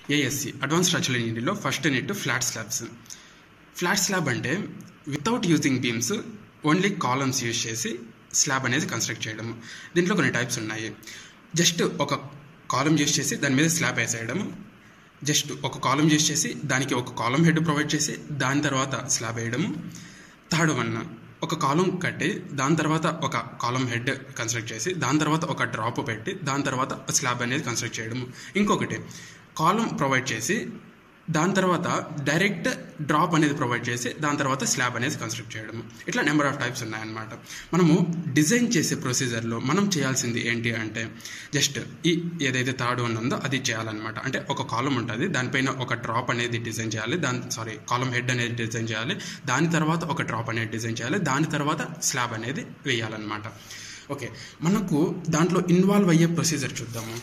ASC advance structural ఇంజనీరింగ్లో first net flat slabs flat slab అంటే without using beams only columns use చేసి slab అనేది construct చేయడము దీంట్లో కొన్ని టైప్స్ ఉన్నాయి జస్ట్ ఒక కాలం యూజ్ చేసి దాని మీద స్లాబ్ వేసేయడం జస్ట్ ఒక కాలం యూజ్ చేసి దానికి ఒక కాలం హెడ్ ప్రొవైడ్ చేసి దాని తర్వాత స్లాబ్ వేయడము థర్డ్ వన్ ఒక కాలం కట్టి దాని తర్వాత ఒక కాలం హెడ్ కన్స్ట్రక్ట్ చేసి దాని తర్వాత ఒక డ్రాప్ పెట్టి దాని తర్వాత స్లాబ్ అనేది కన్స్ట్రక్ట్ చేయడము ఇంకొకటి కాలం ప్రొవైడ్ చేసి దాని తర్వాత డైరెక్ట్ డ్రాప్ అనేది ప్రొవైడ్ చేసి దాని తర్వాత స్లాబ్ అనేది కన్స్ట్రక్ట్ చేయడం ఇట్లా నెంబర్ ఆఫ్ టైప్స్ ఉన్నాయన్నమాట మనము డిజైన్ చేసే ప్రొసీజర్లో మనం చేయాల్సింది ఏంటి అంటే జస్ట్ ఈ ఏదైతే థర్డ్ వన్ ఉందో అది చేయాలన్నమాట అంటే ఒక కాలం ఉంటుంది దానిపైన ఒక డ్రాప్ అనేది డిజైన్ చేయాలి దాని సారీ కాలం హెడ్ అనేది డిజైన్ చేయాలి దాని తర్వాత ఒక డ్రాప్ అనేది డిజైన్ చేయాలి దాని తర్వాత స్లాబ్ అనేది వేయాలన్నమాట ఓకే మనకు దాంట్లో ఇన్వాల్వ్ అయ్యే ప్రొసీజర్ చూద్దాము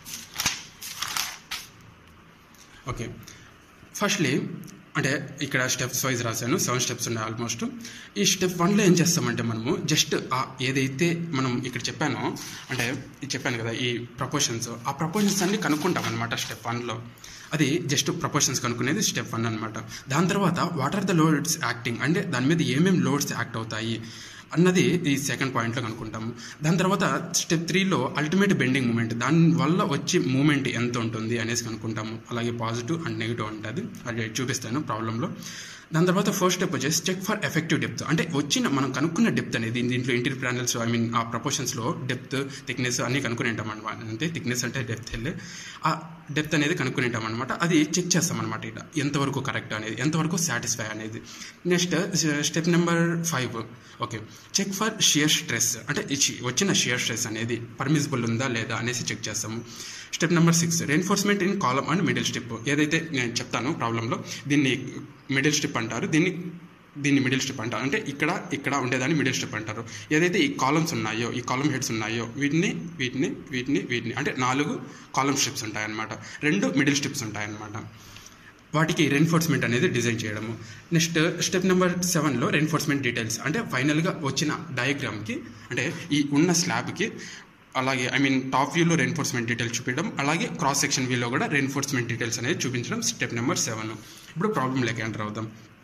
ఓకే ఫస్ట్లీ అంటే ఇక్కడ స్టెప్స్ వైజ్ రాశాను సెవెన్ స్టెప్స్ ఉన్నాయి ఆల్మోస్ట్ ఈ స్టెప్ వన్లో ఏం చేస్తామంటే మనము జస్ట్ ఆ ఏదైతే మనం ఇక్కడ చెప్పానో అంటే ఇది చెప్పాను కదా ఈ ప్రపోర్షన్స్ ఆ ప్రపోర్షన్స్ అన్ని కనుక్కుంటాం అనమాట స్టెప్ వన్లో అది జస్ట్ ప్రపోర్షన్స్ కనుక్కునేది స్టెప్ వన్ అనమాట దాని తర్వాత what are the loads acting అంటే దాని మీద ఏమేమి లోడ్స్ యాక్ట్ అవుతాయి అన్నది ఈ సెకండ్ పాయింట్లో కనుక్కుంటాము దాని తర్వాత స్టెప్ త్రీలో అల్టిమేట్ బెండింగ్ మూమెంట్ దాని వల్ల వచ్చే మూమెంట్ ఎంత ఉంటుంది అనేసి కనుక్కుంటాము అలాగే పాజిటివ్ అండ్ నెగిటివ్ ఉంటుంది అది చూపిస్తాను ప్రాబ్లంలో దాని తర్వాత ఫస్ట్ స్టెప్ వచ్చేసి చెక్ ఫర్ ఎఫెక్టివ్ డెప్త్ అంటే వచ్చిన మనం కనుక్కున్న డెప్త్ అనేది దీంట్లో ఇంటీరియర్ ప్యానల్స్ ఐ మీన్ ఆ ప్రపోర్షన్స్లో డెప్త్ థిక్నెస్ అన్నీ కనుక్కుని ఉంటాం అనమాట అంటే థిక్నెస్ అంటే డెప్త్ వెళ్ళి ఆ డెప్త్ అనేది కనుక్కుని ఉంటాం అనమాట అది చెక్ చేస్తాం అనమాట ఇట్లా ఎంతవరకు కరెక్ట్ అనేది ఎంతవరకు సాటిస్ఫై అనేది next step number five okay check for shear stress అంటే వచ్చిన షియర్ స్ట్రెస్ అనేది పర్మిసిబుల్ ఉందా లేదా అనేసి చెక్ చేస్తాము step number six reinforcement in column and middle step ఏదైతే నేను చెప్తాను ప్రాబ్లంలో దీన్ని మిడిల్ స్టెప్ అంటారు దీన్ని దీన్ని మిడిల్ స్టెప్ అంటారు అంటే ఇక్కడ ఇక్కడ ఉండేదాన్ని మిడిల్ స్టెప్ అంటారు ఏదైతే ఈ కాలమ్స్ ఉన్నాయో ఈ కాలం హెడ్స్ ఉన్నాయో వీటిని వీటిని వీటిని వీటిని అంటే నాలుగు కాలం స్టెప్స్ ఉంటాయన్నమాట రెండు మిడిల్ స్టెప్స్ ఉంటాయన్నమాట వాటికి రెన్ఫోర్స్మెంట్ అనేది డిజైన్ చేయడము నెక్స్ట్ స్టెప్ నెంబర్ సెవెన్లో రెన్ఫోర్స్మెంట్ డీటెయిల్స్ అంటే ఫైనల్గా వచ్చిన డయాగ్రామ్కి అంటే ఈ ఉన్న స్లాబ్కి అలాగే ఐ మీన్ టాప్ వ్యూలో రెన్ఫోర్స్మెంట్ డీటెయిల్స్ చూపించడం అలాగే క్రాస్ సెక్షన్ వ్యూలో కూడా రెన్ఫోర్స్మెంట్ డీటెయిల్స్ అనేది చూపించడం స్టెప్ నెంబర్ సెవెన్ ఇప్పుడు ప్రాబ్లం లేక ఎంటర్ అవుదాం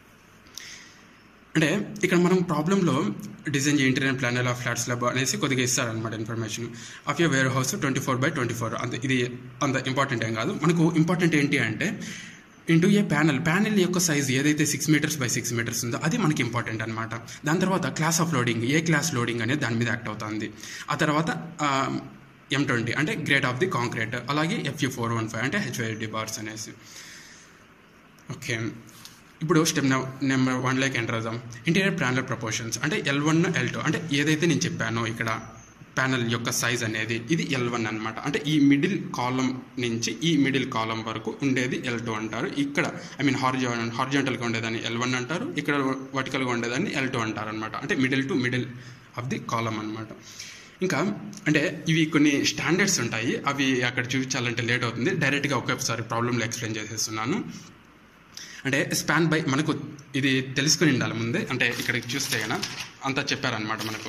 అంటే ఇక్కడ మనం ప్రాబ్లంలో design interior planner of flat slab అనేసి కొద్దిగా ఇస్తారనమాట information of you warehouse twenty four by twenty four అంత ఇది అంత ఇంపార్టెంట్ ఏం కాదు మనకు ఇంపార్టెంట్ ఏంటి అంటే ఇంటూ ఏ ప్యానల్ ప్యానల్ యొక్క సైజ్ ఏదైతే six metres by six metres ఉందో అది మనకి ఇంపార్టెంట్ అనమాట దాని తర్వాత class of loading a class loading అనేది దాని మీద యాక్ట్ అవుతుంది ఆ తర్వాత ఎం ట్వంటీ అంటే గ్రేట్ ఆఫ్ ది కాంక్రీట్ అలాగే ఎఫ్యూ ఫోర్ వన్ ఫైవ్ అంటే హెచ్వైడి బార్స్ అనేసి ఓకే ఇప్పుడు స్టెప్ నెంబర్ వన్లోకి ఎంటర్ అవుదాం ఇంటీరియర్ ప్యానల్ ప్రపోర్షన్స్ అంటే ఎల్ వన్ ఎల్ టూ అంటే ఏదైతే నేను చెప్పానో ఇక్కడ ప్యానల్ యొక్క సైజ్ అనేది ఇది ఎల్ వన్ అనమాట అంటే ఈ మిడిల్ కాలం నుంచి ఈ మిడిల్ కాలం వరకు ఉండేది ఎల్ టూ అంటారు ఇక్కడ ఐ మీన్ హార్జా హార్జాంటల్గా ఉండేదాన్ని ఎల్ వన్ అంటారు ఇక్కడ వర్టికల్గా ఉండేదాన్ని ఎల్ టూ అంటారు అనమాట అంటే middle to middle of the column అనమాట ఇంకా అంటే ఇవి కొన్ని స్టాండర్డ్స్ ఉంటాయి అవి అక్కడ చూపించాలంటే లేట్ అవుతుంది డైరెక్ట్గా ఒకేసారి ప్రాబ్లంలో ఎక్స్ప్లెయిన్ చేసేస్తున్నాను అంటే స్పాన్ బై మనకు ఇది తెలుసుకుని ఉండాలి ముందే అంటే ఇక్కడికి చూస్తే కనుక అంతా చెప్పారనమాట మనకు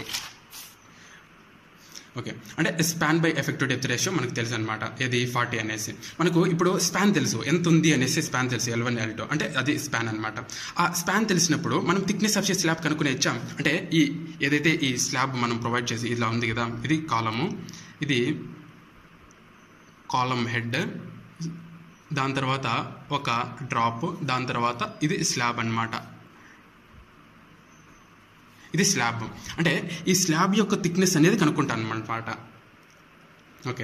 ఓకే అంటే span by effective depth ratio మనకు తెలుసు అనమాట ఇది ఫార్టీ అనేసి మనకు ఇప్పుడు స్పాన్ తెలుసు ఎంత ఉంది అనేసి స్పాన్ తెలుసు ఎల్ వన్ ఎల్ టూ అంటే అది స్పాన్ అనమాట ఆ స్పాన్ తెలిసినప్పుడు మనం థిక్నెస్ ఆఫ్ స్లాబ్ కనుక్కునే ఇచ్చాం అంటే ఈ ఏదైతే ఈ స్లాబ్ మనం ప్రొవైడ్ చేసి ఇలా ఉంది కదా ఇది కాలము ఇది కాలం హెడ్ దాని తర్వాత ఒక డ్రాప్ దాని తర్వాత ఇది స్లాబ్ అనమాట ఇది స్లాబ్ అంటే ఈ స్లాబ్ యొక్క థిక్నెస్ అనేది కనుక్కుంటాను అనమాట okay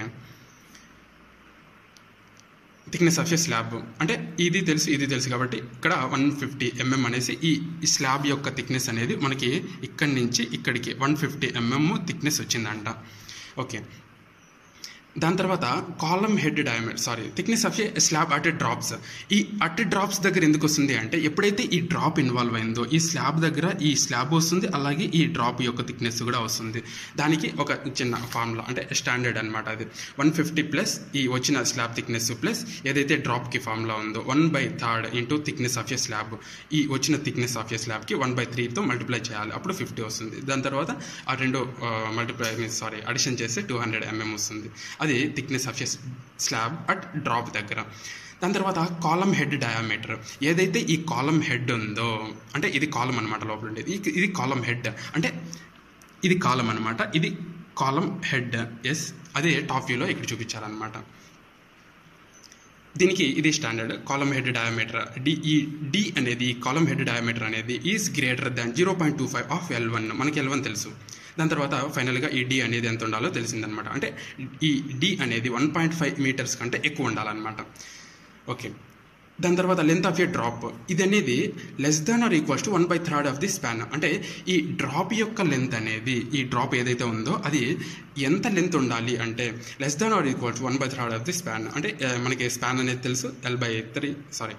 thickness of a slab అంటే ఇది తెలుసు ఇది తెలుసు కాబట్టి ఇక్కడ వన్ ఫిఫ్టీ ఎంఎం అనేసి ఈ స్లాబ్ యొక్క థిక్నెస్ అనేది మనకి ఇక్కడి నుంచి ఇక్కడికి వన్ ఫిఫ్టీ ఎంఎం థిక్నెస్ వచ్చిందంట ఓకే దాని తర్వాత column head diameter sorry thickness of a slab at drops ఈ అట్ డ్రాప్స్ దగ్గర ఎందుకు వస్తుంది అంటే ఎప్పుడైతే ఈ డ్రాప్ ఇన్వాల్వ్ అయిందో ఈ స్లాబ్ దగ్గర ఈ స్లాబ్ వస్తుంది అలాగే ఈ డ్రాప్ యొక్క థిక్నెస్ కూడా వస్తుంది దానికి ఒక చిన్న ఫార్ములా అంటే స్టాండర్డ్ అనమాట అది వన్ ఫిఫ్టీ ప్లస్ ఈ వచ్చిన స్లాబ్ థిక్నెస్ ప్లస్ ఏదైతే డ్రాప్కి ఫార్ములా ఉందో one by third into thickness of a slab ఈ వచ్చిన థిక్నెస్ ఆఫ్ ఏ స్లాబ్కి వన్ బై త్రీతో మల్టిప్లై చేయాలి అప్పుడు ఫిఫ్టీ వస్తుంది దాని తర్వాత ఆ రెండు మల్టిప్లై సారీ అడిషన్ చేస్తే టూ హండ్రెడ్ ఎంఎం వస్తుంది అది thickness of a slab at drop దగ్గర దాని తర్వాత కాలం హెడ్ డయామీటర్ ఏదైతే ఈ కాలం హెడ్ ఉందో అంటే ఇది కాలం అనమాట లోపల ఉండేది ఈ- ఇది కాలం హెడ్ అంటే ఇది కాలం అనమాట ఇది కాలం హెడ్ ఎస్ అదే టాప్ వ్యూలో ఇక్కడ చూపించారనమాట దీనికి ఇది standard column head diameter D ఈ డి అనేది కాలం హెడ్ డయామీటర్ అనేది is greater than zero point two five of L one మనకి ఎల్ వన్ తెలుసు దాని తర్వాత ఫైనల్గా ఈ డి అనేది ఎంత ఉండాలో తెలిసిందనమాట అంటే ఈ డి అనేది వన్ పాయింట్ ఫైవ్ మీటర్స్ కంటే ఎక్కువ ఉండాలన్నమాట ఓకే దాని తర్వాత లెంత్ ఆఫ్ ఏ డ్రాప్ ఇది అనేది less than or equals to one by third of the span అంటే ఈ డ్రాప్ యొక్క లెంత్ అనేది ఈ డ్రాప్ ఏదైతే ఉందో అది ఎంత లెంత్ ఉండాలి అంటే less than or equals one by third of the span అంటే ఆ, మనకి స్పాన్ అనేది తెలుసు L by three sorry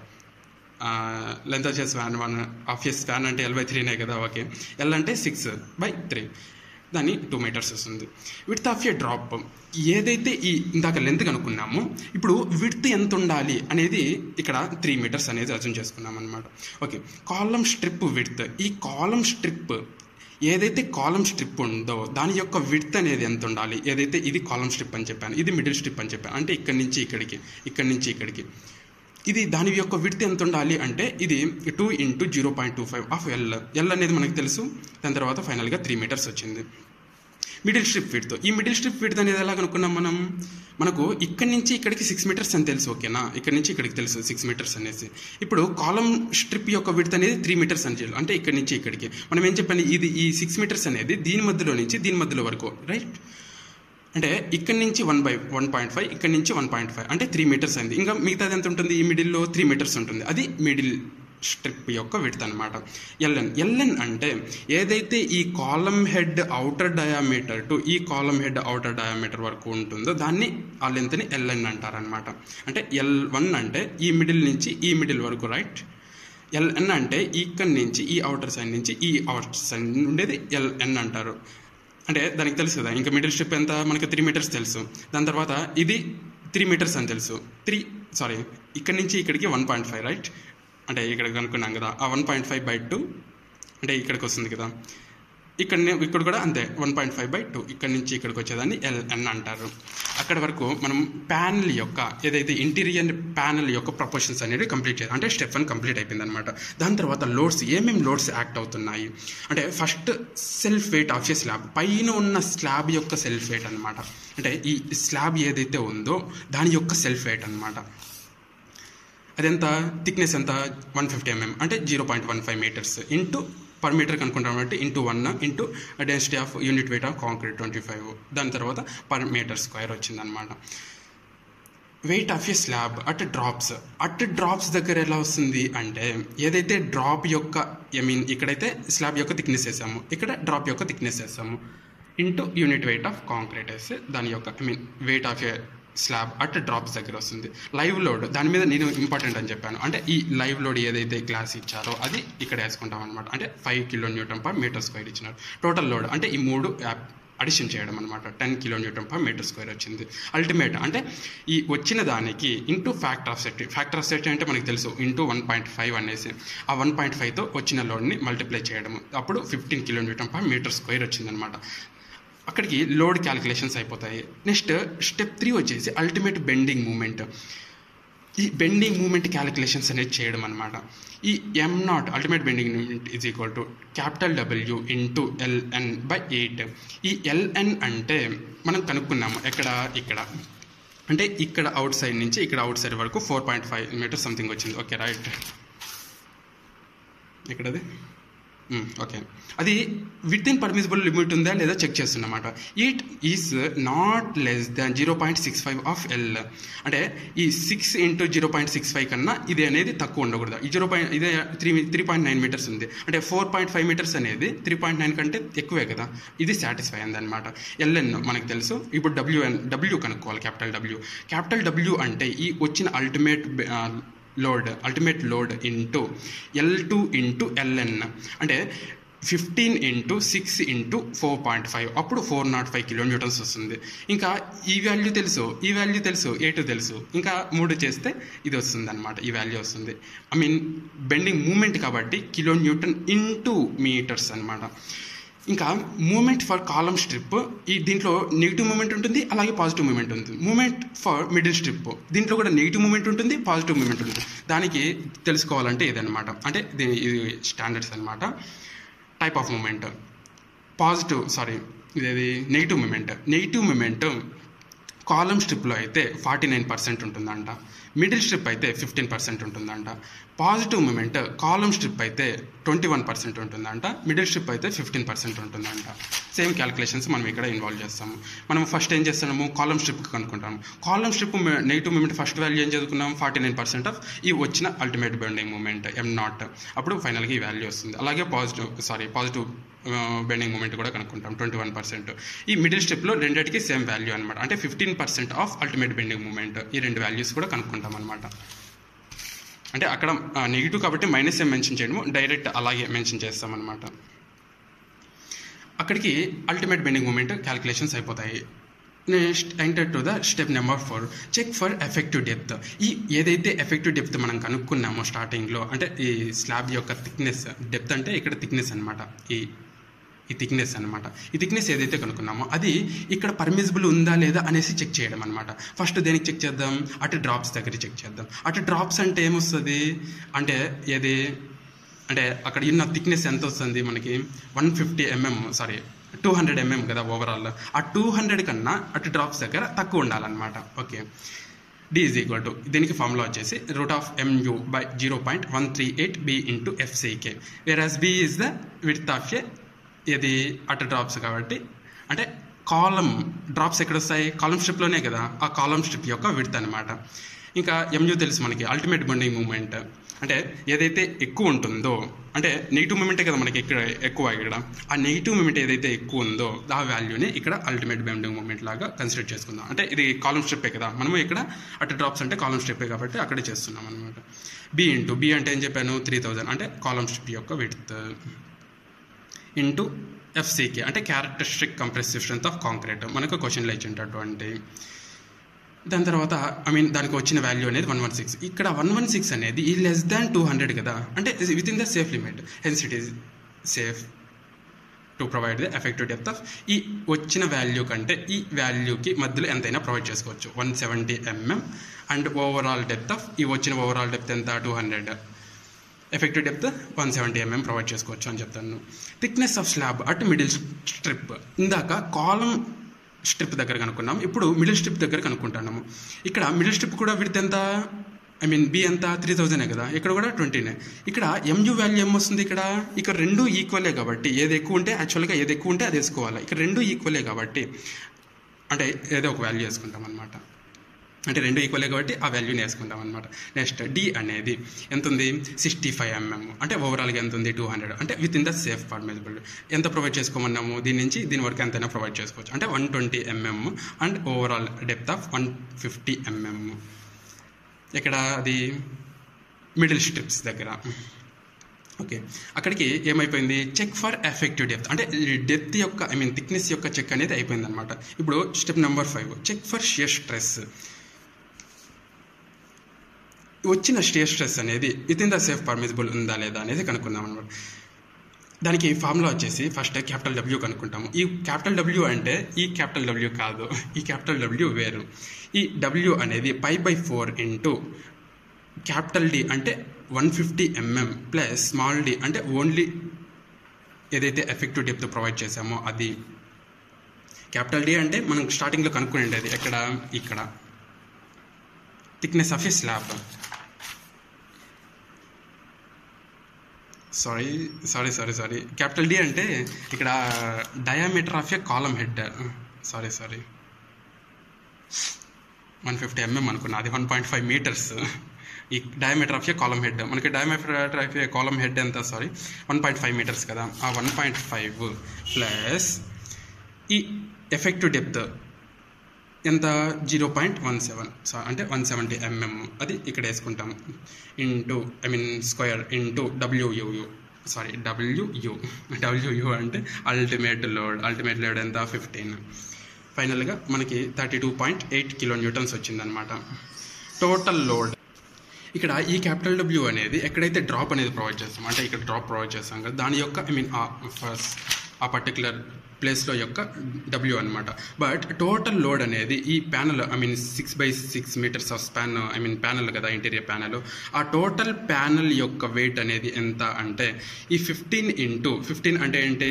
length వచ్చే span one of a span అంటే ఎల్ బై త్రీనే కదా ఓకే ఎల్ అంటే సిక్స్ బై త్రీ దాన్ని టూ మీటర్స్ వస్తుంది విడ్త్ ఆఫ్ ఏ డ్రాప్ ఏదైతే ఈ ఇందాక లెంత్ కనుక్కున్నామో ఇప్పుడు విడ్త్ ఎంత ఉండాలి అనేది ఇక్కడ త్రీ మీటర్స్ అనేది అర్థం చేసుకున్నాం అనమాట ఓకే కాలం స్ట్రిప్ విడ్త్ ఈ కాలం స్ట్రిప్ ఏదైతే కాలం స్ట్రిప్ ఉందో దాని యొక్క విడ్త్ అనేది ఎంత ఉండాలి ఏదైతే ఇది కాలం స్ట్రిప్ అని చెప్పాను ఇది మిడిల్ స్ట్రిప్ అని చెప్పాను అంటే ఇక్కడి నుంచి ఇక్కడికి ఇక్కడి నుంచి ఇక్కడికి ఇది దాని యొక్క విడ్త్ ఎంత ఉండాలి అంటే ఇది two into zero point two five of L L అనేది మనకు తెలుసు దాని తర్వాత ఫైనల్గా త్రీ మీటర్స్ వచ్చింది మిడిల్ స్ట్రిప్ విడ్త్ ఈ మిడిల్ స్ట్రిప్ విడ్త్ అనేది ఎలా కనుక్కున్నాం మనం మనకు ఇక్కడి నుంచి ఇక్కడికి సిక్స్ మీటర్స్ అని తెలుసు ఓకేనా ఇక్కడి నుంచి ఇక్కడికి తెలుసు సిక్స్ మీటర్స్ అనేసి ఇప్పుడు కాలం స్ట్రిప్ యొక్క విడ్త్ అనేది త్రీ మీటర్స్ అని చేయాలి అంటే ఇక్కడి నుంచి ఇక్కడికి మనం ఏం చెప్పాలి ఇది ఈ సిక్స్ మీటర్స్ అనేది దీని మధ్యలో నుంచి దీని మధ్యలో వరకు రైట్ అంటే ఇక్కడి నుంచి one by one point five ఇక్కడి నుంచి వన్ పాయింట్ ఫైవ్ అంటే త్రీ మీటర్స్ అయింది ఇంకా మిగతాది ఎంత ఉంటుంది ఈ మిడిల్లో త్రీ మీటర్స్ ఉంటుంది అది మిడిల్ స్ట్రిప్ యొక్క విడ్త్ అనమాట ఎల్ఎన్ ఎల్ఎన్ అంటే ఏదైతే ఈ column head outer diameter to ఈ కాలం హెడ్ అవుటర్ డయామీటర్ వరకు ఉంటుందో దాన్ని ఆ లెంత్ని ఎల్ఎన్ అంటారనమాట అంటే ఎల్ వన్ అంటే ఈ మిడిల్ నుంచి ఈ మిడిల్ వరకు రైట్ ఎల్ఎన్ అంటే ఇక్కడి నుంచి ఈ అవుటర్ సైడ్ నుంచి ఈ అవుటర్ సైడ్ ఉండేది ఎల్ఎన్ అంటారు అంటే దానికి తెలుసు కదా ఇంకా మిడిల్ స్ట్రిప్ ఎంత మనకి త్రీ మీటర్స్ తెలుసు దాని తర్వాత ఇది త్రీ మీటర్స్ అని తెలుసు త్రీ సారీ ఇక్కడి నుంచి ఇక్కడికి వన్ పాయింట్ ఫైవ్ రైట్ అంటే ఇక్కడ కనుక్కున్నాం కదా ఆ one point five by two అంటే ఇక్కడికి వస్తుంది కదా ఇక్కడ ఇక్కడ కూడా అంతే one point five by two ఇక్కడ నుంచి ఇక్కడికి వచ్చేదాన్ని ఎల్ఎన్ అంటారు అక్కడ వరకు మనం ప్యానల్ యొక్క ఏదైతే ఇంటీరియర్ ప్యానల్ యొక్క ప్రపోర్షన్స్ అనేది కంప్లీట్ చేయాలి అంటే స్టెప్ వన్ కంప్లీట్ అయిపోయింది అనమాట దాని తర్వాత లోడ్స్ ఏమేమి లోడ్స్ యాక్ట్ అవుతున్నాయి అంటే first self weight of a slab పైన ఉన్న స్లాబ్ యొక్క సెల్ఫ్ వెయిట్ అనమాట అంటే ఈ స్లాబ్ ఏదైతే ఉందో దాని యొక్క సెల్ఫ్ వెయిట్ అనమాట అదెంత థిక్నెస్ ఎంత వన్ ఫిఫ్టీ ఎంఎం అంటే zero point one five metres into per metre కనుక్కుంటాం కాబట్టి into one into density of unit weight of concrete twenty five దాని తర్వాత పర్ మీటర్ స్క్వేర్ వచ్చిందనమాట weight of a slab at drops at drops దగ్గర ఎలా వస్తుంది అంటే ఏదైతే డ్రాప్ యొక్క ఐ మీన్ ఇక్కడైతే స్లాబ్ యొక్క థిక్నెస్ వేసాము ఇక్కడ డ్రాప్ యొక్క థిక్నెస్ వేసాము into unit weight of concrete వేస్తే దాని యొక్క I mean weight of a slab at drops దగ్గర వస్తుంది లైవ్ లోడ్ దాని మీద నేను ఇంపార్టెంట్ అని చెప్పాను అంటే ఈ లైవ్ లోడ్ ఏదైతే క్లాస్ ఇచ్చారో అది ఇక్కడ వేసుకుంటాం అనమాట అంటే five kilo newton per metre square ఇచ్చినారు టోటల్ లోడ్ అంటే ఈ మూడు అడిషన్ చేయడం అనమాట ten kilo newton per metre square వచ్చింది అల్టిమేట్ అంటే ఈ వచ్చిన దానికి into factor of set factor of set అంటే మనకు తెలుసు ఇంటూ వన్ పాయింట్ ఫైవ్ అనేసి ఆ వన్ పాయింట్ ఫైవ్తో వచ్చిన లోడ్ని మల్టిప్లై చేయడం అప్పుడు fifteen kilo newton per metre square వచ్చిందనమాట అక్కడికి లోడ్ క్యాలిక్యులేషన్స్ అయిపోతాయి నెక్స్ట్ స్టెప్ త్రీ వచ్చేసి అల్టిమేట్ బెండింగ్ మూమెంట్ ఈ బెండింగ్ మూమెంట్ క్యాలిక్యులేషన్స్ అనేది చేయడం అనమాట ఈ M naught ultimate bending moment is equal to capital W into LN by eight ఈ ఎల్ఎన్ అంటే మనం కనుక్కున్నాము ఎక్కడ ఇక్కడ అంటే ఇక్కడ అవుట్ సైడ్ నుంచి ఇక్కడ అవుట్ సైడ్ వరకు four point five metre something వచ్చింది ఓకే రైట్ ఎక్కడది ఓకే అది విత్ ఇన్ పర్మిసిబుల్ లిమిట్ ఉందా లేదా చెక్ చేస్తున్నమాట it is not less than zero point six five of L అంటే ఈ six into zero point six five కన్నా ఇది అనేది తక్కువ ఉండకూడదు ఈ జీరో పాయింట్ ఇదే three three point nine metres ఉంది అంటే ఫోర్ పాయింట్ ఫైవ్ మీటర్స్ అనేది త్రీ పాయింట్ నైన్ కంటే ఎక్కువే కదా ఇది సాటిస్ఫై అయింది అనమాట ఎల్ఎన్ మనకు తెలుసు ఇప్పుడు డబ్ల్యూఎన్ డబ్ల్యూ కనుక్కోవాలి క్యాపిటల్ డబ్ల్యూ క్యాపిటల్ డబ్ల్యూ అంటే ఈ వచ్చిన ultimate load ultimate load into L two into LN అంటే fifteen into six into four point five అప్పుడు ఫోర్ నాట్ ఫైవ్ కిలోమీటర్స్ వస్తుంది ఇంకా ఈ వాల్యూ తెలుసు ఈ వాల్యూ తెలుసు ఏ టూ తెలుసు ఇంకా మూడు చేస్తే ఇది వస్తుంది అనమాట ఈ వాల్యూ వస్తుంది ఐ మీన్ బెండింగ్ మూమెంట్ కాబట్టి కిలో న్యూటన్ ఇంటూ మీటర్స్ అనమాట ఇంకా మూమెంట్ ఫర్ కాలమ్ స్ట్రిప్ ఈ దీంట్లో నెగిటివ్ మూమెంట్ ఉంటుంది అలాగే పాజిటివ్ మూమెంట్ ఉంటుంది మూమెంట్ ఫర్ మిడిల్ స్ట్రిప్ దీంట్లో కూడా నెగిటివ్ మూమెంట్ ఉంటుంది పాజిటివ్ మూమెంట్ ఉంటుంది దానికి తెలుసుకోవాలంటే ఇదనమాట అంటే దీని ఇది స్టాండర్డ్స్ అనమాట type of moment positive sorry ఇదేది negative moment negative moment column స్ట్రిప్లో అయితే ఫార్టీ నైన్ పర్సెంట్ ఉంటుందంట మిడిల్ స్ట్రిప్ అయితే ఫిఫ్టీన్ పర్సెంట్ ఉంటుందంట పాజిటివ్ మూమెంట్ కాలమ్ స్ట్రిప్ అయితే ట్వంటీ వన్ పర్సెంట్ ఉంటుందంట మిడిల్ స్ట్రిప్ అయితే ఫిఫ్టీన్ పర్సెంట్ ఉంటుందంట సేమ్ క్యాలిక్యులేషన్స్ మనం ఇక్కడ ఇన్వాల్వ్ చేస్తాము మనం ఫస్ట్ ఏం చేస్తున్నాము కాలమ్ స్ట్రిప్ కనుక్కుంటాము column strip negative moment first value ఏం చదువుకున్నాం ఫార్టీ నైన్ పర్సెంట్ ఆఫ్ ఈ వచ్చిన ultimate bending moment M naught అప్పుడు ఫైనల్గా ఈ వాల్యూ వస్తుంది అలాగే positive sorry positive bending moment కూడా కనుక్కుంటాం ట్వంటీ వన్ పర్సెంట్ ఈ మిడిల్ స్టెప్లో రెండింటికి సేమ్ వాల్యూ అనమాట అంటే fifteen percent of ultimate bending moment ఈ రెండు వాల్యూస్ కూడా కనుక్కుంటాం అనమాట అంటే అక్కడ నెగిటివ్ కాబట్టి మైనస్ ఏం మెన్షన్ చేయడము డైరెక్ట్ అలాగే మెన్షన్ చేస్తాం అనమాట అక్కడికి అల్టిమేట్ బెండింగ్ మూమెంట్ క్యాలిక్యులేషన్స్ అయిపోతాయి next enter to the step number four check for effective depth ఈ ఏదైతే ఎఫెక్టివ్ డెప్త్ మనం కనుక్కున్నామో స్టార్టింగ్లో అంటే ఈ స్లాబ్ యొక్క థిక్నెస్ డెప్త్ అంటే ఇక్కడ థిక్నెస్ అనమాట ఈ ఈ థిక్నెస్ అనమాట ఈ థిక్నెస్ ఏదైతే కనుక్కున్నామో అది ఇక్కడ పర్మిసిబుల్ ఉందా లేదా అనేసి చెక్ చేయడం అనమాట ఫస్ట్ దేనికి చెక్ చేద్దాం అటు డ్రాప్స్ దగ్గర చెక్ చేద్దాం అటు డ్రాప్స్ అంటే ఏమొస్తుంది అంటే ఏది అంటే అక్కడ ఉన్న థిక్నెస్ ఎంత వస్తుంది మనకి one fifty mm sorry two hundred mm కదా ఓవరాల్ ఆ టూ హండ్రెడ్ కన్నా అటు డ్రాప్స్ దగ్గర తక్కువ ఉండాలన్నమాట okay D is equal to దీనికి ఫార్ములా వచ్చేసి root of Mu by zero point one three eight B into FCK whereas B is the width of a ఇది at drops కాబట్టి అంటే కాలం drops ఎక్కడ వస్తాయి కాలం స్ట్రిప్లోనే కదా ఆ కాలం స్ట్రిప్ యొక్క విడత్ అనమాట ఇంకా ఎంయూ తెలుసు మనకి అల్టిమేట్ బెండింగ్ మూమెంట్ అంటే ఏదైతే ఎక్కువ ఉంటుందో అంటే నెగిటివ్ మూమెంటే కదా మనకి ఇక్కడ ఎక్కువ ఇక్కడ ఆ నెగిటివ్ మూమెంట్ ఏదైతే ఎక్కువ ఉందో ఆ వాల్యూని ఇక్కడ అల్టిమేట్ బెండింగ్ మూమెంట్ లాగా కన్సిడర్ చేసుకుందాం అంటే ఇది కాలం స్ట్రిప్పే కదా మనము ఇక్కడ అటు డ్రాప్స్ అంటే కాలం స్ట్రిప్పే కాబట్టి అక్కడే చేస్తున్నాం అనమాట బి ఇంటూ బి అంటే ఏం చెప్పాను త్రీ థౌజండ్ అంటే కాలం స్ట్రిప్ యొక్క విడ్త్ ఇంటూ ఎఫ్సీకే అంటే characteristic compressive strength of concrete మనకు క్వశ్చన్లో ఇచ్చినటువంటి దాని తర్వాత ఐ మీన్ దానికి వచ్చిన వాల్యూ అనేది వన్ వన్ సిక్స్ ఇక్కడ వన్ వన్ సిక్స్ అనేది ఈ లెస్ దాన్ టూ హండ్రెడ్ కదా అంటే within the safe limit hence it is safe to provide the effective depth of ఈ వచ్చిన వాల్యూ కంటే ఈ వాల్యూకి మధ్యలో ఎంతైనా ప్రొవైడ్ చేసుకోవచ్చు one seventy mm and overall depth of ఈ వచ్చిన ఓవరాల్ డెప్త్ ఎంత two hundred effective depth one seventy mm provide చేసుకోవచ్చు అని చెప్తాను thickness of slab at middle strip ఇందాక కాలం స్ట్రిప్ దగ్గర కనుక్కున్నాం ఇప్పుడు మిడిల్ స్ట్రిప్ దగ్గర కనుక్కుంటున్నాము ఇక్కడ మిడిల్ స్ట్రిప్ కూడా విడితే ఎంత ఐ మీన్ బి ఎంత త్రీ థౌజండే కదా ఇక్కడ కూడా ట్వంటీనే ఇక్కడ ఎంయూ వాల్యూ ఏమొస్తుంది ఇక్కడ ఇక్కడ రెండు ఈక్వలే కాబట్టి ఏది ఎక్కువ ఉంటే యాక్చువల్గా ఏది ఎక్కువ ఉంటే అది వేసుకోవాలి ఇక్కడ రెండు ఈక్వలే కాబట్టి అంటే ఏదో ఒక వాల్యూ వేసుకుంటాం అనమాట అంటే రెండు ఈక్వలే కాబట్టి ఆ వాల్యూని వేసుకుంటాం అనమాట నెక్స్ట్ డి అనేది ఎంత ఉంది సిక్స్టీ ఫైవ్ ఎంఎం అంటే ఓవరాల్గా ఎంత ఉంది టూ హండ్రెడ్ అంటే within the safe permissible ఎంత ప్రొవైడ్ చేసుకోమన్నాము దీని నుంచి దీని వరకు ఎంతైనా ప్రొవైడ్ చేసుకోవచ్చు అంటే one twenty mm and overall depth of one fifty mm ఇక్కడ అది మిడిల్ స్ట్రిప్స్ దగ్గర ఓకే అక్కడికి ఏమైపోయింది చెక్ ఫర్ ఎఫెక్టివ్ డెప్త్ అంటే డెప్త్ యొక్క ఐ మీన్ థిక్నెస్ యొక్క చెక్ అనేది అయిపోయింది అనమాట ఇప్పుడు step number five check for shear stress వచ్చిన షియర్ స్ట్రెస్ అనేది within the safe permissible ఉందా లేదా అనేది కనుక్కుందాం అనమాట దానికి ఫార్ములా వచ్చేసి ఫస్ట్ క్యాపిటల్ డబ్ల్యూ కనుక్కుంటాము ఈ క్యాపిటల్ డబ్ల్యూ అంటే ఈ క్యాపిటల్ డబ్ల్యూ కాదు ఈ క్యాపిటల్ డబ్ల్యూ వేరు ఈ డబ్ల్యూ అనేది pi by four into capital D అంటే one fifty mm plus small D అంటే ఓన్లీ ఏదైతే ఎఫెక్టివ్ డెప్త్ ప్రొవైడ్ చేసామో అది క్యాపిటల్ డి అంటే మనం స్టార్టింగ్లో కనుక్కునేది ఎక్కడ ఇక్కడ thickness of a slab sorry sorry sorry sorry capital D అంటే ఇక్కడ diameter of a column head sorry sorry one fifty mm అనుకున్నా అది వన్ పాయింట్ ఫైవ్ మీటర్స్ ఈ diameter of a column head మనకి diameter of a column head ఎంత sorry one point five metres కదా ఆ one point five plus ఈ effective depth ఎంత zero point one seven so అంటే వన్ సెవెంటీ ఎంఎం అది ఇక్కడ వేసుకుంటాం into I mean square into WU sorry WU WU అంటే అల్టిమేట్ లోడ్ అల్టిమేట్ లోడ్ ఎంత ఫిఫ్టీన్ ఫైనల్గా మనకి thirty two point eight kilo newtons వచ్చిందనమాట టోటల్ లోడ్ ఇక్కడ ఈ క్యాపిటల్ డబ్ల్యూ అనేది ఎక్కడైతే డ్రాప్ అనేది ప్రొవైడ్ చేస్తాం అంటే ఇక్కడ డ్రాప్ ప్రొవైడ్ చేస్తాం కదా దాని యొక్క ఐ మీన్ ఫస్ట్ ఆ పర్టికులర్ ప్లేస్లో యొక్క డబ్ల్యూ అనమాట బట్ టోటల్ లోడ్ అనేది ఈ panel I mean six by six metres of span I mean panel కదా ఇంటీరియర్ ప్యానల్ ఆ టోటల్ ప్యానల్ యొక్క వెయిట్ అనేది ఎంత అంటే ఈ ఫిఫ్టీన్ ఇంటూ ఫిఫ్టీన్ అంటే ఏంటి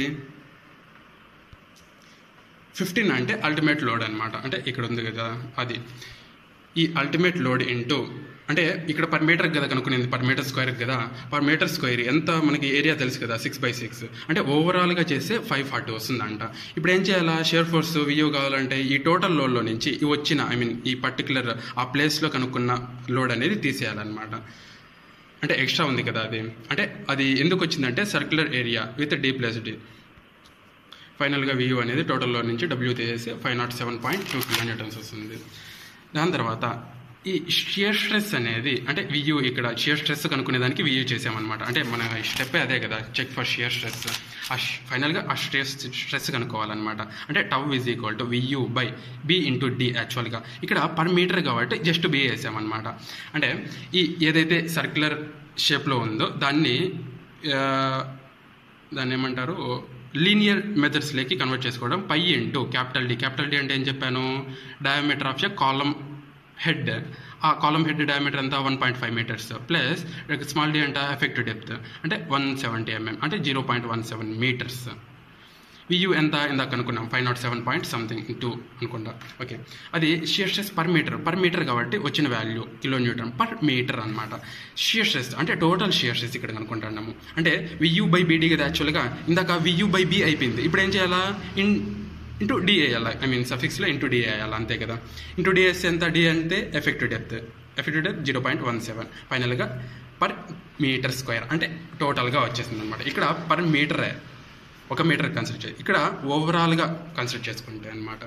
ఫిఫ్టీన్ అంటే అల్టిమేట్ లోడ్ అనమాట అంటే ఇక్కడ ఉంది కదా అది ఈ అల్టిమేట్ లోడ్ ఇంటూ అంటే ఇక్కడ పర్ మీటర్ కదా కనుక్కునేది పర్ మీటర్ స్క్వేర్ కదా పర్ మీటర్ స్క్వేర్ ఎంత మనకి ఏరియా తెలుసు కదా సిక్స్ బై సిక్స్ అంటే ఓవరాల్గా చేస్తే ఫైవ్ ఫార్టీ వస్తుందంట ఇప్పుడు ఏం చేయాలా షేర్ ఫోర్స్ వియో కావాలంటే ఈ టోటల్ లోడ్లో నుంచి ఈ వచ్చిన ఐ మీన్ ఈ పర్టికులర్ ఆ ప్లేస్లో కనుక్కున్న లోడ్ అనేది తీసేయాలన్నమాట అంటే ఎక్స్ట్రా ఉంది కదా అది అంటే అది ఎందుకు వచ్చిందంటే circular area with D plus D ఫైనల్గా వ్యూ అనేది టోటల్లో నుంచి డబ్ల్యూ తీసేసి five nought seven point two kilo newtons వస్తుంది దాని తర్వాత ఈ షియర్ స్ట్రెస్ అనేది అంటే వియూ ఇక్కడ షియర్ స్ట్రెస్ కనుక్కునేదానికి వియూ చేసామన్నమాట అంటే మన స్టెప్ అదే కదా చెక్ ఫర్ షియర్ స్ట్రెస్ ఆ ఫైనల్గా ఆ స్ట్రెస్ స్ట్రెస్ కనుక్కోవాలన్నమాట అంటే tau is equal to VU by B into D యాక్చువల్గా ఇక్కడ పర్ మీటర్ కాబట్టి జస్ట్ బి వేసామన్నమాట అంటే ఈ ఏదైతే సర్క్యులర్ షేప్లో ఉందో దాన్ని ఆ, దాన్ని ఏమంటారు లీనియర్ మెథడ్స్లోకి కన్వర్ట్ చేసుకోవడం పై into capital D capital D అంటే ఏం చెప్పాను diameter of a column head ఆ కాలం హెడ్ డయామీటర్ అంతా one point five metres plus small D అంటే ఎఫెక్టివ్ డెప్త్ అంటే వన్ సెవెంటీ ఎంఎం అంటే zero point one seven metres VU ఎంత ఇందాక అనుకున్నాం five nought seven point something two అనుకుంటా okay అది shear stress per metre per metre కాబట్టి వచ్చిన value kilo newton per metre అనమాట షియర్ స్ట్రెస్ అంటే టోటల్ షియర్ స్ట్రెస్ ఇక్కడ అనుకుంటున్నాము అంటే వియూ బై బీడీ కదా యాక్చువల్గా ఇందాక వియూ బై బి అయిపోయింది ఇప్పుడు ఏం చేయాలా ఇన్ ఇంటూ డి వేయాలి ఐ మీన్ సఫిక్స్లో ఇంటూ డి వేయాలి అంతే కదా ఇంటూ డి వేస్తే ఎంత డి అంటే effective depth effective depth zero point one seven ఫైనల్గా పర్ మీటర్ స్క్వేర్ అంటే టోటల్గా వచ్చేసింది అనమాట ఇక్కడ పర్ మీటరే ఒక మీటర్ కన్సిడర్ చేయాలి ఇక్కడ ఓవరాల్గా కన్సిడర్ చేసుకుంటే అనమాట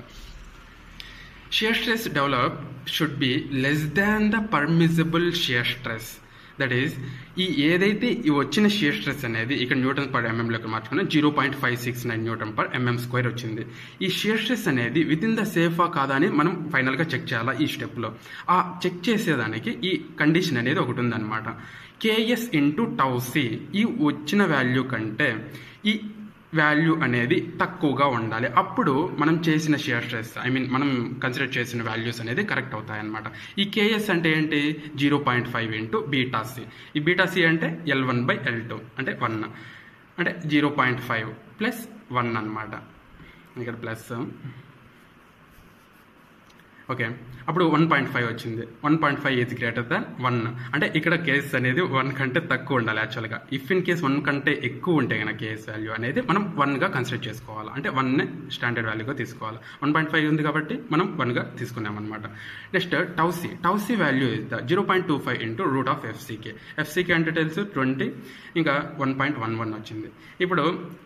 shear stress develop should be less than the permissible shear stress that is ఈ ఏదైతే ఈ వచ్చిన షియర్ స్ట్రెస్ అనేది ఇక్కడ న్యూటన్ పర్ ఎంఎంలోకి మార్చుకున్న zero point five six nine newton per MM square వచ్చింది ఈ షియర్ స్ట్రెస్ అనేది విత్ ఇన్ ద సేఫా కాదా అని మనం ఫైనల్గా చెక్ చేయాలా ఈ స్టెప్లో ఆ చెక్ చేసేదానికి ఈ కండిషన్ అనేది ఒకటి ఉందన్నమాట కేఎస్ ఇంటూ టౌసి ఈ వచ్చిన వాల్యూ కంటే ఈ వాల్యూ అనేది తక్కువగా ఉండాలి అప్పుడు మనం చేసిన షేర్ స్ట్రెస్ ఐ మీన్ మనం కన్సిడర్ చేసిన వాల్యూస్ అనేది కరెక్ట్ అవుతాయి అనమాట ఈ కేఎస్ అంటే ఏంటి zero point five into beta C ఈ బీటాసి అంటే L one by L two అంటే వన్ అంటే zero point five plus one అనమాట ఇక్కడ ప్లస్ ఓకే అప్పుడు వన్ పాయింట్ ఫైవ్ వచ్చింది one point five is greater than one అంటే ఇక్కడ కేస్ అనేది వన్ కంటే తక్కువ ఉండాలి యాక్చువల్గా ఇఫ్ ఇన్ కేస్ వన్ కంటే ఎక్కువ ఉంటే కనుక కేస్ వాల్యూ అనేది మనం వన్గా కన్సిడర్ చేసుకోవాలి అంటే వన్నే స్టాండర్డ్ వాల్యూగా తీసుకోవాలి వన్ పాయింట్ ఫైవ్ ఉంది కాబట్టి మనం వన్గా తీసుకున్నాం అనమాట next tau C tau C value is the zero point two five into root of FCK FCK అంటే తెలుసు ట్వంటీ ఇంకా వన్ పాయింట్ వన్ వన్ వచ్చింది ఇప్పుడు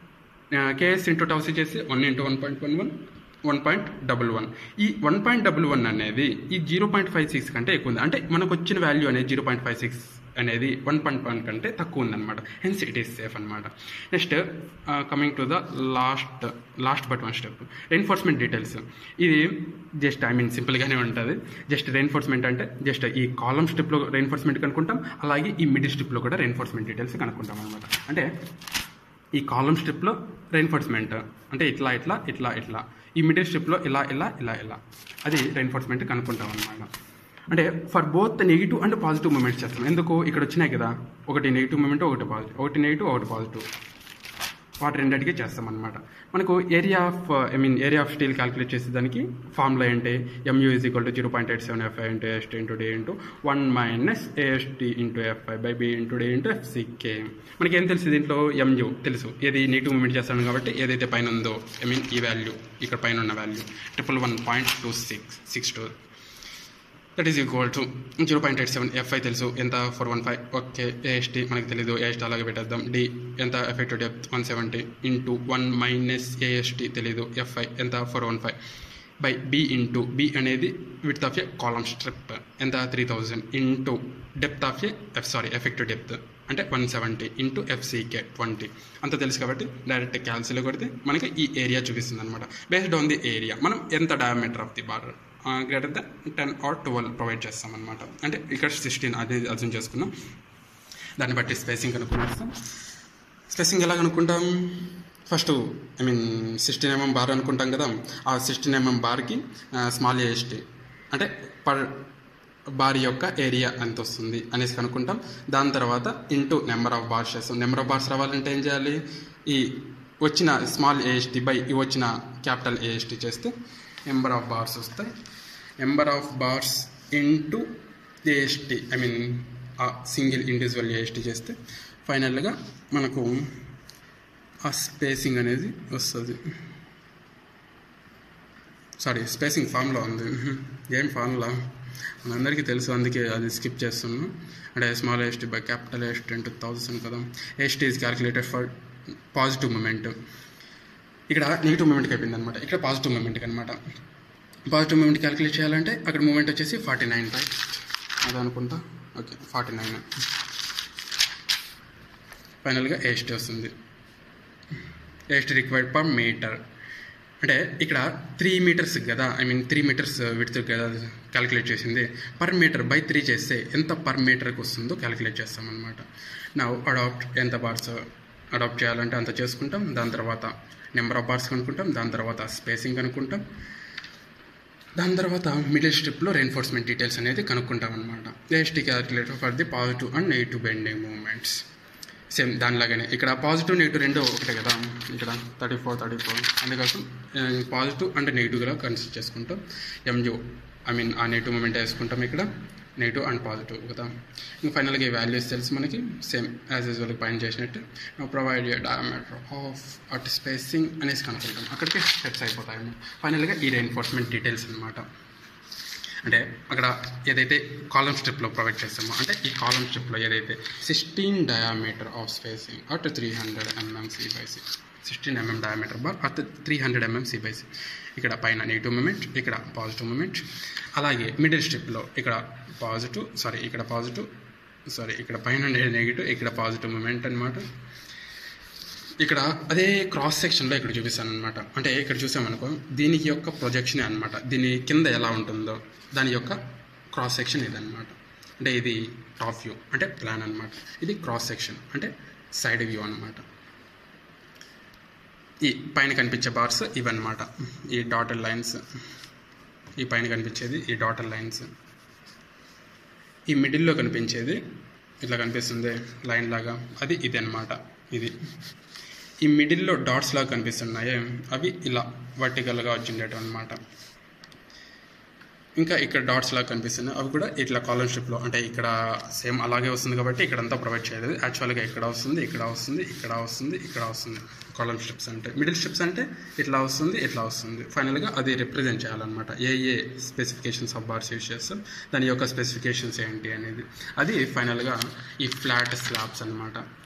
కేఎస్ ఇంటూ టౌసీ చేసి one into one point one one one point double one ఈ one point double one అనేది ఈ zero point five six కంటే ఎక్కువ ఉంది అంటే మనకు వచ్చిన వాల్యూ అనేది జీరో పాయింట్ ఫైవ్ సిక్స్ అనేది వన్ పాయింట్ వన్ కంటే తక్కువ ఉందన్నమాట హెన్స్ ఇట్ ఈస్ సేఫ్ అనమాట next coming to the last last but one step reinforcement details ఇది జస్ట్ ఐ మీన్ సింపుల్గానే ఉంటుంది జస్ట్ రెయిన్ఫోర్స్మెంట్ అంటే జస్ట్ ఈ కాలం స్టెప్లో రెయిన్ఫోర్స్మెంట్ కనుక్కుంటాం అలాగే ఈ మిడిల్ స్టెప్లో కూడా రెయిన్ఫోర్స్మెంట్ డీటెయిల్స్ కనుక్కుంటాం అనమాట అంటే ఈ కాలం స్ట్రిప్లో రెయిన్ఫోర్స్మెంట్ అంటే ఇట్లా ఇట్లా ఇట్లా ఇట్లా ఈ మిడిల్ స్ట్రిప్లో ఇలా ఇలా ఇలా ఇలా అది రెయిన్ఫోర్స్మెంట్ కనుక్కుంటాం అనమాట అంటే for both negative and positive moments చేస్తాం ఎందుకు ఇక్కడ వచ్చినాయి కదా ఒకటి నెగిటివ్ మూమెంట్ ఒకటి పాజిటివ్ ఒకటి నెగిటివ్ ఒకటి పాజిటివ్ వాటి రెండింటికి చేస్తాం అనమాట మనకు area of I mean area of steel calculate చేసేదానికి ఫార్ములా ఏంటి MU is equal to zero point eight seven FY into ST into D into one minus AST into FY by B into D into FCK మనకి ఏం తెలుసు దీంట్లో Mu తెలుసు ఏది negative moment చేస్తాను కాబట్టి ఏదైతే పైన ఉందో ఐ మీన్ ఈ వాల్యూ ఇక్కడ పైన ఉన్న value triple one point two six six two that is equal to zero point eight seven FY తెలుసు ఎంత four one five okay AST మనకు తెలీదు ఏఎస్టీ అలాగే పెట్టేద్దాం డి ఎంత effective depth one seventy into one minus AST తెలీదు FY ఎంత four one five by B into B అనేది width of a column strip ఎంత three thousand into depth of a F sorry effective depth అంటే one seventy into FCK twenty అంత తెలుసు కాబట్టి direct క్యాల్సిలో కొడితే మనకి ఈ ఏరియా చూపిస్తుంది అనమాట బేస్డ్ ఆన్ ది ఏరియా మనం ఎంత diameter of the bar greater than ten or twelve provide చేస్తాం అనమాట అంటే ఇక్కడ సిక్స్టీన్ అది అర్థం చేసుకున్నాం దాన్ని బట్టి స్పేసింగ్ కనుక్కునేస్తాం స్పేసింగ్ ఎలా కనుక్కుంటాం first I mean sixteen MM bar అనుకుంటాం కదా ఆ సిక్స్టీన్ ఎంఎం బార్కి స్మాల్ ఏఎస్టీ అంటే పర్ బార్ యొక్క ఏరియా ఎంత వస్తుంది అనేసి కనుక్కుంటాం దాని తర్వాత ఇంటూ నెంబర్ ఆఫ్ బార్స్ చేస్తాం నెంబర్ ఆఫ్ బార్స్ రావాలంటే ఏం చేయాలి ఈ వచ్చిన స్మాల్ ఏఎస్టీ బై ఈ వచ్చిన క్యాపిటల్ ఏఎస్టీ చేస్తే నెంబర్ ఆఫ్ బార్స్ వస్తాయి number of bars into AST I mean ఆ సింగిల్ ఇండివిజువల్ ఏఎస్టీ చేస్తే ఫైనల్గా మనకు ఆ స్పేసింగ్ అనేది వస్తుంది సారీ స్పేసింగ్ ఫామ్లో ఉంది ఏం ఫార్ములా మనందరికీ తెలుసు అందుకే అది స్కిప్ చేస్తున్నాను అంటే small ST by capital ST into thousand కదా ST is calculated for positive moment ఇక్కడ నెగిటివ్ మూమెంట్కి అయిపోయింది అనమాట ఇక్కడ పాజిటివ్ మూమెంట్కి అనమాట పాజిటివ్ మూమెంట్ క్యాలిక్యులేట్ చేయాలంటే అక్కడ మూమెంట్ వచ్చేసి ఫార్టీ నైన్ రైట్ అది అనుకుంటా ఓకే ఫార్టీ నైన్ ఫైనల్గా ఎస్టీ వస్తుంది ఎస్టీ రిక్వైర్డ్ పర్ మీటర్ అంటే ఇక్కడ త్రీ మీటర్స్ కదా I mean three metres width కదా క్యాలిక్యులేట్ చేసింది పర్ మీటర్ బై త్రీ చేస్తే ఎంత పర్ మీటర్కి వస్తుందో క్యాలిక్యులేట్ చేస్తాం అనమాట నా అడాప్ట్ ఎంత బార్స్ అడాప్ట్ చేయాలంటే అంత చేసుకుంటాం దాని తర్వాత నెంబర్ ఆఫ్ బార్స్ కనుక్కుంటాం దాని తర్వాత స్పేసింగ్ కనుక్కుంటాం దాని తర్వాత మిడిల్ స్ట్రిప్లో రెయిన్ఫోర్స్మెంట్ డీటెయిల్స్ అనేది కనుక్కుంటాం అనమాట AST calculator for the positive and negative bending moments same దానిలాగానే ఇక్కడ పాజిటివ్ నెగిటివ్ రెండు ఒకటే కదా ఇక్కడ థర్టీ ఫోర్ థర్టీ ఫోర్ అందుకోసం పాజిటివ్ అండ్ నెగిటివ్గా కన్సిడర్ చేసుకుంటాం ఎంజో ఐ మీన్ ఆ నెగిటివ్ మూమెంట్ వేసుకుంటాం ఇక్కడ నెగిటివ్ అండ్ పాజిటివ్ కదా ఇంకా ఫైనల్గా ఈ వాల్యూస్ తెలుసు మనకి సేమ్ యాజ్ యూజువల్ పైన చేసినట్టు provide diameter of at spacing అనేసి కనుక్కుంటాం అక్కడికి స్టెప్స్ అయిపోతాయి ఫైనల్గా ఈ రెయిన్ఫోర్స్మెంట్ డీటెయిల్స్ అనమాట అంటే అక్కడ ఏదైతే కాలమ్ స్ట్రిప్లో ప్రొవైడ్ చేస్తామో అంటే ఈ కాలమ్ స్ట్రిప్లో ఏదైతే sixteen diameter of spacing at three hundred MM C by C sixteen MM diameter bar at three hundred MM C by C ఇక్కడ పైన నెగిటివ్ మూమెంట్ ఇక్కడ పాజిటివ్ మూమెంట్ అలాగే మిడిల్ స్ట్రిప్లో ఇక్కడ పాజిటివ్ సారీ ఇక్కడ పాజిటివ్ సారీ ఇక్కడ పైన negative ఇక్కడ పాజిటివ్ మూమెంట్ అనమాట ఇక్కడ అదే క్రాస్ సెక్షన్లో ఇక్కడ చూపిస్తాను అనమాట అంటే ఇక్కడ చూసామనుకో దీనికి యొక్క ప్రొజెక్షన్ అనమాట దీని కింద ఎలా ఉంటుందో దాని యొక్క క్రాస్ సెక్షన్ ఇదన్నమాట అంటే ఇది టాప్ వ్యూ అంటే ప్లాన్ అనమాట ఇది క్రాస్ సెక్షన్ అంటే సైడ్ వ్యూ అనమాట ఈ పైన కనిపించే బార్స్ ఇవన్నమాట ఈ డాటెడ్ లైన్స్ ఈ పైన కనిపించేది ఈ డాటెడ్ లైన్స్ ఈ మిడిల్లో కనిపించేది ఇట్లా కనిపిస్తుంది లైన్ లాగా అది ఇది అనమాట ఇది ఈ మిడిల్లో డాట్స్ లాగా కనిపిస్తున్నాయి అవి ఇలా వర్టికల్గా వచ్చిండేటం అనమాట ఇంకా ఇక్కడ డాట్స్ లాగా కనిపిస్తున్నాయి అవి కూడా ఇట్లా కాలమ్ స్ట్రిప్లో అంటే ఇక్కడ సేమ్ అలాగే వస్తుంది కాబట్టి ఇక్కడంతా ప్రొవైడ్ చేయలేదు యాక్చువల్గా ఇక్కడ వస్తుంది ఇక్కడ వస్తుంది ఇక్కడ వస్తుంది ఇక్కడ వస్తుంది కాలమ్ స్ట్రిప్స్ అంటే మిడిల్ స్ట్రిప్స్ అంటే ఇట్లా వస్తుంది ఇట్లా వస్తుంది ఫైనల్గా అది రిప్రజెంట్ చేయాలన్నమాట ఏ ఏ స్పెసిఫికేషన్స్ ఆఫ్ బార్స్ యూస్ చేస్తాం దాని యొక్క స్పెసిఫికేషన్స్ ఏంటి అనేది అది ఫైనల్గా ఈ ఫ్లాట్ స్లాబ్స్ అనమాట